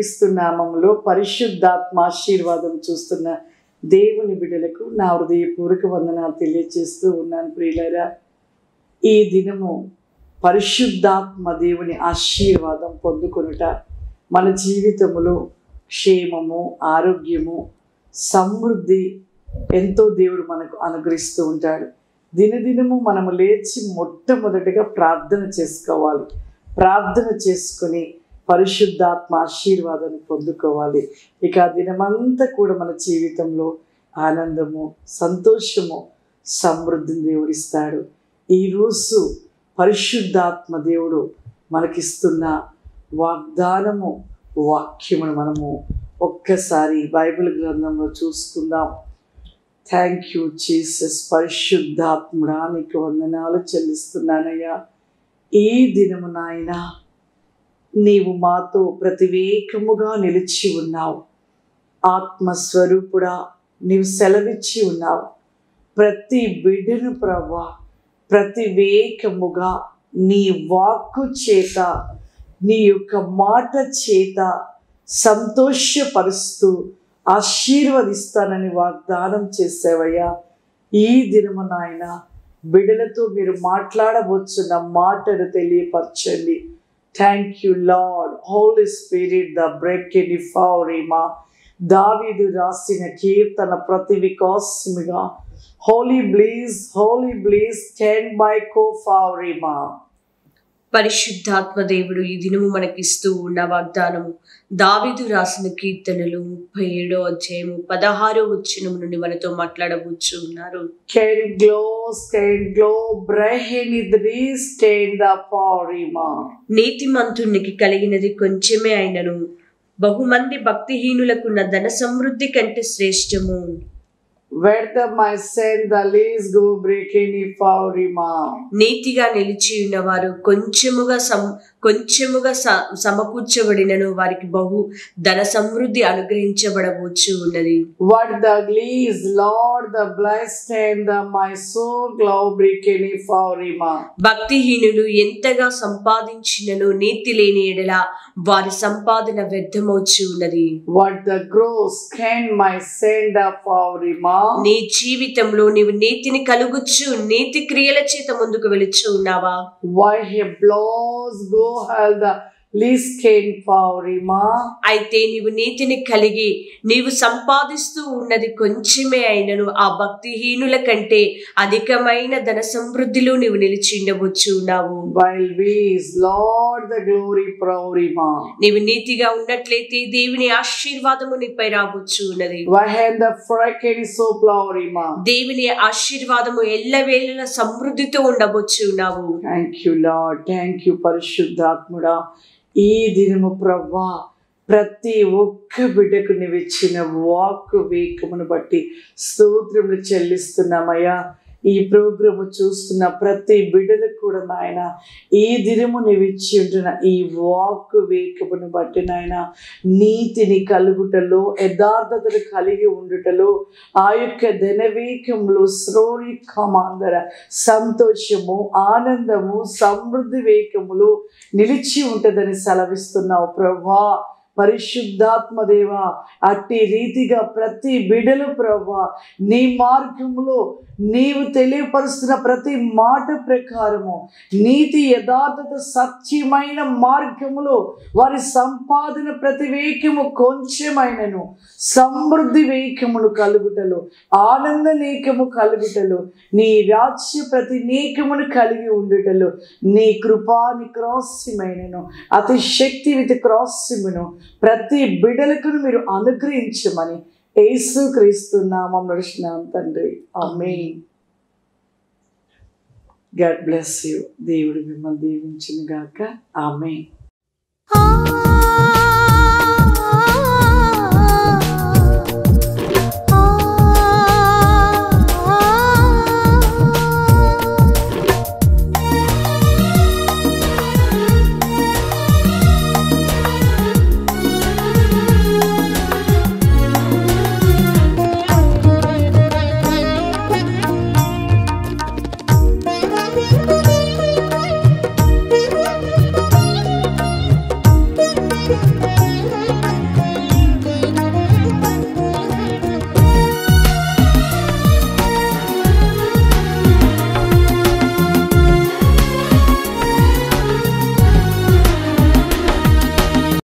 యేసుక్రీస్తు నామంలో పరిశుద్ధాత్మ ఆశీర్వాదం చూస్తున్న దేవుని బిడ్డలకు నా హృదయపూర్వక వందనాలు తెలియజేస్తూ ఉన్నాను ప్రియులరా ఈ దినము పరిశుద్ధాత్మ దేవుని ఆశీర్వాదం పొందుకొనుట మన జీవితములో క్షేమము ఆరోగ్యము సమృద్ధి ఎంతో దేవుడు మనకు అనుగ్రహిస్తూ ఉంటాడు దినదినము మనము లేచి మొట్టమొదటిగా ప్రార్థన చేసుకోవాలి ప్రార్థన చేసుకుని పరిశుద్ధాత్మ ఆశీర్వాదాన్ని పొందుకోవాలి ఇక ఆ దినమంతా కూడా మన జీవితంలో ఆనందము సంతోషము సమృద్ధిని దేవుడిస్తాడు ఈరోజు పరిశుద్ధాత్మ దేవుడు మనకిస్తున్న వాగ్దానము వాక్యమును మనము ఒక్కసారి బైబిల్ గ్రంథంలో చూసుకుందాం థ్యాంక్ యూ జీసస్ పరిశుద్ధాత్ముడా నీకు వందనాలు చెల్లిస్తున్నానయ్యా ఈ దినము నాయన నీవు మాతో ప్రతివేకముగా నిలిచి ఉన్నావు ఆత్మస్వరూపుడా నీవు సెలవిచ్చి ఉన్నావు ప్రతి బిడ్డను ప్రభా ప్రతివేకముగా నీ వాక్కు చేత నీ యొక్క మాట చేత సంతోషపరుస్తూ ఆశీర్వదిస్తానని వాగ్దానం చేసావయ్యా ఈ దినము నాయన బిడలతో మీరు మాట్లాడవచ్చున్న మాటను తెలియపరచండి thank you Lord Holy Spirit ద బ్రేక్ ఎన్ ఫౌరిమా దావీదు రాసిన కీర్తన ప్రతి వికాసముగా holy please holy please stand by కో ఫౌరిమా పరిశుద్ధాత్మ దేవుడు ఈ దినము మనకిస్తూ ఉన్న వాగ్దానము దావిదు రాసిన కీర్తనలు ముప్పై ఏడో అధ్యాయము పదహారో వచ్చిన నుండి మనతో మాట్లాడవచ్చు ఉన్నారు Can glow, stand glow, brehen idri, stand the Faurima. నీతిమంతునికి కలిగినది కొంచెమే అయినను బహుమంది భక్తిహీనులకున్న ధన సమృద్ధి కంటే శ్రేష్టము Where the my send the least go breaking Faurima. నీతిగా నిలిచి ఉన్నవారు కొంచెముగా సం కొంచెముగా స సమకూర్చబడినను వారికి బహు ధన సమృద్ధి అనుగ్రహించబడవచ్చు ఉన్నది What the least, Lord, the blessed and the my soul glow breaking Faurima. భక్తిహీనులు ఎంతగా సంపాదించినను నీతి లేని ఎడల వారి సంపాదన వ్యర్థమవుచు ఉన్నది What the gross can my send the Faurima. నీ జీవితంలో నీవు నీతిని కలుగుచ్చు నీతి క్రియల చేత ముందుకు వెళుచు ఉన్నావా Why he blows go hell the least can Faurima. అయితే నీవు నీతిని కలిగి నీవు సంపాదిస్తూ ఉన్నది కొంచెమే అయినను ఆ భక్తిహీనుల కంటే అధికమైన ధన సమృద్ధిలో నీవు నిలిచి ఉండవచ్చు ఉన్నావు While we is Lord the glory Faurima. నీవు నీతిగా ఉన్నట్లయితే దేవుని ఆశీర్వాదము నీపై రావచ్చు ఉన్నది Wahen the fracken so Faurima. దేవుని ఆశీర్వాదము ఎల్లవేళల సమృద్ధితో ఉండవచ్చు ఉన్నావు thank you Lord thank you పరిశుద్ధాత్ముడా ఈ దినము ప్రవ్వా ప్రతి ఒక్క బిడ్డకు నువ్వు ఇచ్చిన వాక్ వేకమును బట్టి స్తోత్రములు చెల్లిస్తున్నామయ్యా ఈ ప్రోగ్రాము చూస్తున్న ప్రతి బిడ్డలకు కూడా నాయన ఈ దినము నువ్వు ఇచ్చి ఉంటున్న ఈ వాక్ వేకమును బట్టి నాయన నీతిని కలుగుటలో యథార్థతను కలిగి ఉండుటలో ఆ యొక్క ధనవేకంలో శ్రోణికమాందర సంతోషము ఆనందము సమృద్ధి వేకములు నిలిచి ఉంటుందని సెలవిస్తున్నావు ప్రభా పరిశుద్ధాత్మ దేవ అట్టి రీతిగా ప్రతి బిడలు ప్రభా నీ మార్గములో నీవు తెలియపరుస్తున్న ప్రతి మాట ప్రకారము నీతి యథార్థత సత్యమైన మార్గములో వారి సంపాదన ప్రతి వేకము కొంచెమైనను సమృద్ధి వేకమును కలుగుటలో ఆనంద నేకము కలుగుటలో నీ రాజ్య ప్రతి నేకమును కలిగి ఉండుటలో నీ కృపా నీ క్రాస్యమైనను అతి శక్తి విత్ క్రాస్యమును ప్రతి బిడలకు మీరు అనుగ్రహించమని యేసు క్రీస్తు నామం నడుచున్నాం తండ్రి ఆమె గాడ్ బ్లెస్ యూ దేవుడు మిమ్మల్ని దీవించిన గాక ఆమె ఆ